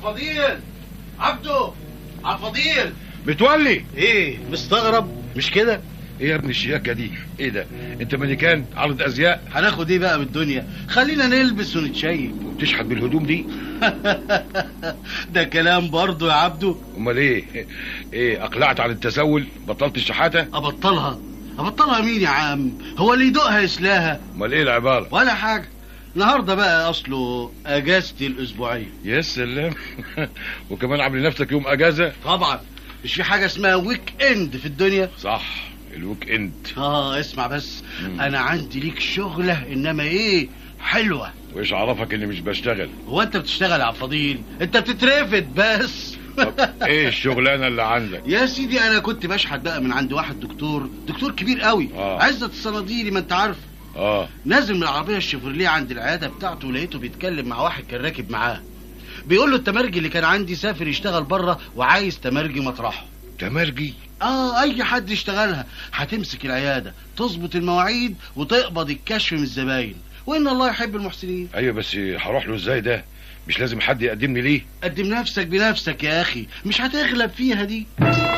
عفضيل عبده عفضيل متولي ايه مستغرب مش كده ايه يا ابن الشياكه دي ايه ده انت مانيكان عرض ازياء هناخد ايه بقى من الدنيا خلينا نلبس ونتشيك وبتشحت بالهدوم دي ده كلام برضه يا عبده امال ايه ايه اقلعت عن التسول بطلت الشحاته ابطلها ابطلها مين يا عم هو اللي يدوقها يسلاها امال ايه العباره ولا حاجه النهارده بقى اصله اجازتي الاسبوعيه يا سلام وكمان عامل نفسك يوم اجازه طبعا مش في حاجه اسمها ويك اند في الدنيا صح الويك اند اه اسمع بس مم. انا عندي ليك شغله انما ايه حلوه وايش عرفك اني مش بشتغل هو انت بتشتغل يا فضيل انت بتترفد بس طب ايه الشغلانه اللي عندك يا سيدي انا كنت بشحت بقى من عند واحد دكتور دكتور كبير قوي آه. عزت الصناديلي ما انت عارف اه نازل من العربيه الشيفروليه عند العياده بتاعته ولقيته بيتكلم مع واحد كان راكب معاه بيقول له التمرجي اللي كان عندي سافر يشتغل بره وعايز تمرجي مطرحه تمرجي اه اي حد يشتغلها هتمسك العياده تظبط المواعيد وتقبض الكشف من الزباين وان الله يحب المحسنين ايوه بس هروح له ازاي ده مش لازم حد يقدمني ليه قدم نفسك بنفسك يا اخي مش هتغلب فيها دي